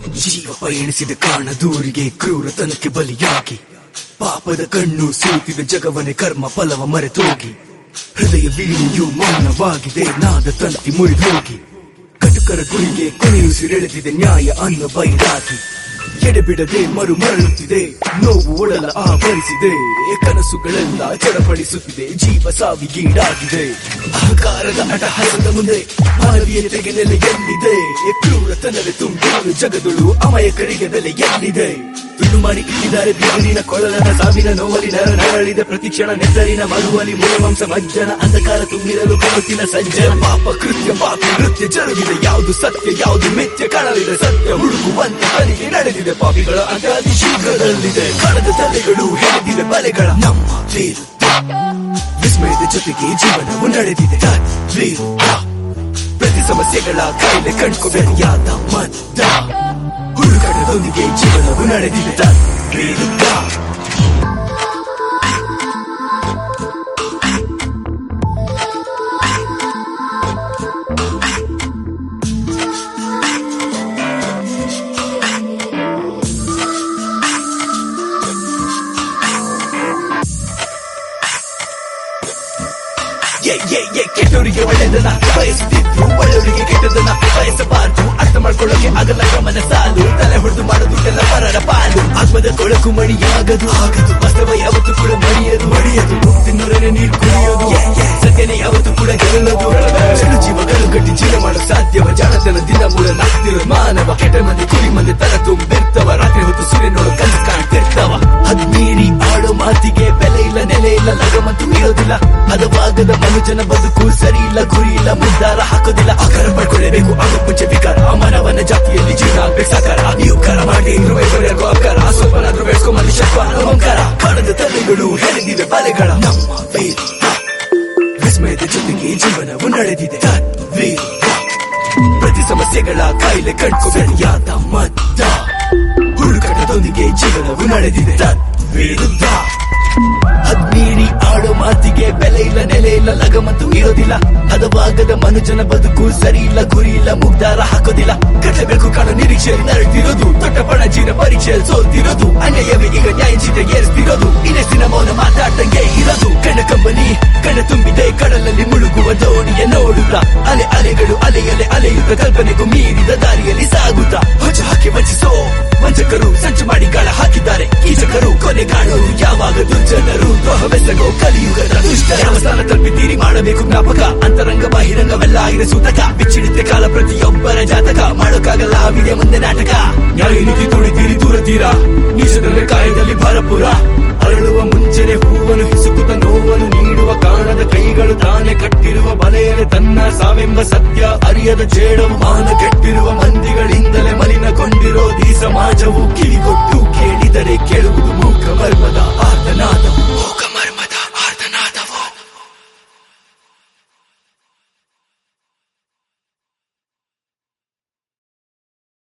ಜೀವ ಪಯಣಿಸಿದ ಕಾರಣ ದೂರಿಗೆ ಕ್ರೂರತನಕ್ಕೆ ಬಲಿಯಾಗಿ ಪಾಪದ ಕಣ್ಣು ಸೂತಿದ ಜಗವನೆ ಕರ್ಮ ಫಲವ ಮರೆತೋಗಿ ಹೃದಯ ವೀಣಿಯು ಮೌನವಾಗಿದೆ ನಾದ ತಂತಿ ಮುರಿದೋಗಿ ಕಟುಕರ ಗುರಿಗೆ ಕೊನೆಯುಸಿರೆಳೆದಿದೆ ನ್ಯಾಯ ಅನ್ನ ಬೈರಾಗಿ ಎಡೆಬಿಡದೆ ಮರು ಮರಳುತ್ತಿದೆ ನೋವು ಒಡಲ ಆವರಿಸಿದೆ ಕನಸುಗಳೆಲ್ಲ ಚಡಪಡಿಸುತ್ತಿದೆ ಜೀವ ಸಾವಿಗೀಡಾಗಿದೆ ಅಹಂಕಾರದ ಅಟಹಾಸದ ಮುಂದೆ ಮಾನವೀಯತೆಗೆ ನೆಲೆ ಎಲ್ಲಿದೆ ಕ್ರೂರತನವೇ ತುಂಬಿರುವ ಜಗದಳು ಅಮಾಯಕರಿಗೆ ಬೆಲೆ ಎಲ್ಲಿದೆ ತುಂಡು ಮಾಡಿ ಇಟ್ಟಿದ್ದಾರೆ ಬೀರಿನ ಕೊಳಲನ ಸಾವಿನ ನೋವಲಿ ನರ ನರಳಿದ ಪ್ರತಿಕ್ಷಣ ನೆಸರಿನ ಮರುವಲಿ ಮೂಲವಂಶ ಮಜ್ಜನ ಅಂಧಕಾರ ತುಂಬಿರಲು ಕನಸಿನ ಸಜ್ಜನ ಪಾಪ ಕೃತ್ಯ ಪಾಪ ನೃತ್ಯ ಜರುಗಿದೆ ಯಾವುದು ಸತ್ಯ ಯಾವುದು ಮಿಥ್ಯ ಕಾಣಲಿದೆ ಸತ್ಯ ಹುಡುಕುವಂತ ಕಲಿಗೆ ನಡೆದಿದೆ ಪಾಪಿಗಳ ಅಂತ ಅತಿ ಶೀಘ್ರದಲ್ಲಿದೆ ಕಣದ ತಲೆಗಳು ಹಿಡಿದಿವೆ ಬಲೆಗಳ ನಮ್ಮ ವಿರುದ್ಧ ವಿಸ್ಮಯದ ಜೊತೆಗೆ ಜೀವನವು ನಡೆದಿದೆ ವಿರುದ್ಧ ಪ್ರತಿ ಸಮಸ್ಯೆಗಳ ಕಾಯಿಲೆ ಕಂಡ್ಕೋಬೇಯಾದ ಮದ್ದ ಹುಡುಕಾಟದೊಂದಿಗೆ ಜೀವನವು ನಡೆದಿದೆ ವಿರುದ್ಧ ಏ ಏ ಏ ಕೆಟ್ಟವರಿಗೆ ಒಳ್ಳೆದನ್ನ ಬಯಸುತ್ತಿದ್ರು ಒಳ್ಳೆಯವರಿಗೆ ಕೆಟ್ಟದನ್ನ ಬಯಸಬಾರ್ದು ಅರ್ಥ ಮಾಡ್ಕೊಳ್ಳೋಕೆ ಆಗಲ್ಲ ಗಮನ ಸಾಲು ತಲೆ ಹೊಡೆದು ಮಾಡೋದುಕ್ಕೆಲ್ಲ ಪರರ ಪಾಲು ಆತ್ಮದ ಕೊಳಕು ಮಣಿಯಾಗದು ಆಗದು ಬಸವ ಯಾವತ್ತು ಕೂಡ ಮಣಿಯದು ಮಣಿಯದು ಮುಕ್ತಿನೊರನೆ ನೀರು ಕುಡಿಯೋದು ಸತ್ಯನೇ ಯಾವತ್ತು ಕೂಡ ಗೆಲ್ಲದು ಜನ ಜೀವಗಳು ಕಟ್ಟಿ ಜೀವ ಮಾಡೋ ಸಾಧ್ಯವ ಜಾಣತನ ದಿನ ಮೂಲ ನಾಕ್ತಿರೋ ಮಾನವ ಕೆಟ್ಟ ಮಂದಿ ಕುರಿ ಮಂದಿ ತರ ತುಂಬಿರ್ತವ ರಾತ್ರಿ ಹೊತ್ತು ಸೂರ್ಯ ನೋಡೋ ಕನಸು ಕಾಣ್ತಿರ್ತಾವ ಅದ್ ಮೀರಿ ಆಡೋ ಮಾತಿಗೆ ಬೆಲೆ ಇಲ್ಲ ನೆಲೆ ಇಲ್ಲ ಲಗಮಂತೂ ಇರೋದಿಲ್ಲ ಹದವಾಗದ ಮನುಜನ ಬದುಕು ಸರಿ ಇಲ್ಲ ಗುರಿ ಇಲ್ಲ ಮುದ್ದಾರ ಹಾಕೋದಿಲ್ಲ ಆಕಾರ ಮಾಡ್ಕೊಳ್ಳೇಬೇಕು ಆಗೋ ಮುಂಚೆ ವಿಕಾರ ಮಾನವನ ಜಾತಿಯಲ್ಲಿ ಜೀವನ ಆಗ್ಬೇಕು ಸಾಕಾರ ನೀವು ಕರ ಮಾಡಿ ಇರುವೆವರೆಗೂ ಆಕಾರ ಸ್ವಲ್ಪನಾದ್ರೂ ಬೆಳೆಸ್ಕೊ ಮನುಷ್ಯತ್ವ ಅಹಂಕಾರ ಕಾಣದ ತಲೆಗಳು ಹೆಣೆದಿವೆ ಬಲೆಗಳ ನಮ್ಮ ವಿರುದ್ಧ ವಿಸ್ಮಯದ ಜೊತೆಗೆ ಜೀವನವು ನಡೆದಿದೆ ತದ್ವಿರುದ್ಧ ಪ್ರತಿ ಸಮಸ್ಯೆಗಳ ಕಾಯಿಲೆ ಕಂಡ್ಕೋಬೇಡಿಯಾದ ಮದ್ದ ಹುಡುಕಾಟದೊಂದಿಗೆ ಜೀವನವು ನಡೆದಿದೆ ತದ್ವಿರುದ್ಧ ಅದ್ಮೀರಿ ಆಡೋ ಮಾತಿಗೆ ಬೆಲೆ ಇಲ್ಲ ನೆಲೆ ಇಲ್ಲ ಲಗಮಂತೂ ಇರೋದಿಲ್ಲ ಹದವಾಗದ ಮನುಜನ ಬದುಕು ಸರಿ ಇಲ್ಲ ಗುರಿ ಇಲ್ಲ ಮುಗ್ದಾರ ಹಾಕೋದಿಲ್ಲ ಕಟ್ಟಬೇಕು ಕಾಣೋ ನಿರೀಕ್ಷೆಯಲ್ಲಿ ನರಳ್ತಿರೋದು ದೊಡ್ಡ ಪಣಜಿನ ಪರೀಕ್ಷೆಯಲ್ಲಿ ಸೋಲ್ತಿರೋದು ಅನ್ಯಾಯವೇ ಈಗ ನ್ಯಾಯ ಚಿತ್ರ ಏರಿಸ್ತಿರೋದು ಇನ್ನೆಷ್ಟಿನ ಮೌನ ಮಾತಾಡ್ದಂಗೆ ಇರೋದು ಕಣ್ಣ ಕಂಬನಿ ಕಣ್ಣ ತುಂಬಿದೆ ಕಡಲಲ್ಲಿ ಮುಳುಗುವ ದೋಣಿಯ ನೋಡುತ್ತ ಅಲೆ ಅಲೆಗಳು ಅಲೆಯಲೆ ಅಲೆಯುತ್ತ ಕಲ್ಪನೆಗೂ ಮೀರಿದ ದಾರಿಯಲ್ಲಿ ಸಾಗುತ್ತಾ ಹೊಚ್ಚ ಹಾಕಿ ವಂಚಿಸೋ ವಂಚಕರು ಸಂಚು ಮಾಡಿ ಗಾಳ ಹಾಕಿದ್ದಾರೆ ಈಚಕರು ಕೊನೆ ಕಾಣೋರು ಯಾವಾಗ ದುರ್ಜನರು ದ್ರೋಹವೆಸಗೋ ಕಲಿಯುಗದ ದುಷ್ಟರ ಅವಸಾನ ತಲುಪಿದ್ದೀರಿ ಮಾಡಬೇಕು ಜ್ಞಾಪಕ ಅಂತರಂಗ ಬಹಿರಂಗವೆಲ್ಲ ಆಗಿದೆ ಸೂತಕ ಬಿಚ್ಚಿಡುತ್ತೆ ಕಾಲ ಪ್ರತಿಯೊಬ್ಬರ ಜಾತಕ ಮಾಡೋಕ್ಕಾಗಲ್ಲ ವಿಧಿಯ ಮುಂದೆ ನಾಟಕ ನ್ಯಾಯ ನೀತಿ ತುಳಿತೀರಿ ದೂರ ತೀರ ನೀಸದಲ್ಲಿ ಕಾಯದಲ್ಲಿ ಭರಪುರ ಅರಳುವ ಮುಂಚೆನೆ ಹೂವನ್ನು ಹಿಸುಕುತ್ತ ನೋವನ್ನು ನೀಡುವ ಕಾಣದ ಕೈಗಳು ತಾನೇ ಕಟ್ಟಿರುವ ಬಲೆಯಲ್ಲಿ ತನ್ನ ಸಾವೆಂಬ ಸತ್ಯ ಅರಿಯದ ಜೇಡವು ಮಾನ ಕೆಟ್ಟಿರುವ ಮಂದಿಗಳಿಂದಲೇ ಮಲಿನಗೊಂಡಿರೋ ಈ ಸಮಾಜವು ಕಿವಿಗೊಟ್ಟು ಕೇಳಿದರೆ ಕೇಳುವುದು ಮೂಕ ಮರ್ಮದ ಆತನ